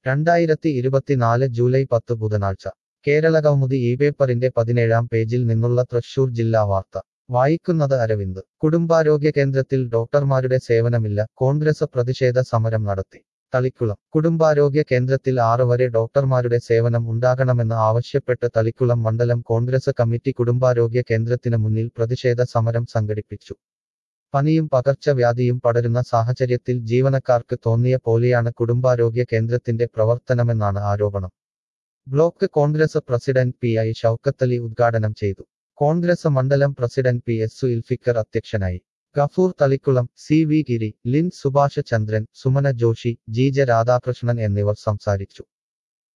രണ്ടായിരത്തി ഇരുപത്തിനാല് ജൂലൈ പത്ത് ബുധനാഴ്ച കേരള കൗമുദി ഈ പേപ്പറിന്റെ പതിനേഴാം പേജിൽ നിന്നുള്ള തൃശൂർ ജില്ലാ വാർത്ത വായിക്കുന്നത് അരവിന്ദ് കുടുംബാരോഗ്യ കേന്ദ്രത്തിൽ ഡോക്ടർമാരുടെ സേവനമില്ല കോൺഗ്രസ് പ്രതിഷേധ സമരം നടത്തി തളിക്കുളം കുടുംബാരോഗ്യ കേന്ദ്രത്തിൽ ആറ് വരെ ഡോക്ടർമാരുടെ സേവനം ഉണ്ടാകണമെന്ന് ആവശ്യപ്പെട്ട് തളിക്കുളം മണ്ഡലം കോൺഗ്രസ് കമ്മിറ്റി കുടുംബാരോഗ്യ കേന്ദ്രത്തിന് മുന്നിൽ പ്രതിഷേധ സമരം സംഘടിപ്പിച്ചു പനിയും പകർച്ചവ്യാധിയും പടരുന്ന സാഹചര്യത്തിൽ ജീവനക്കാർക്ക് തോന്നിയ പോലെയാണ് കുടുംബാരോഗ്യ കേന്ദ്രത്തിന്റെ പ്രവർത്തനമെന്നാണ് ആരോപണം block Congress president P I Shoukathali ഉദ്ഘാടനം ചെയ്തു കോൺഗ്രസ് മണ്ഡലം പ്രസിഡന്റ് പി എസ് സുൽഫിക്കർ അധ്യക്ഷനായി Gafoor Thalikulam C V Giri Lin Subhash Chandran Sumana Joshi G J Radhakrishnan എന്നിവർ സംസാരിച്ചു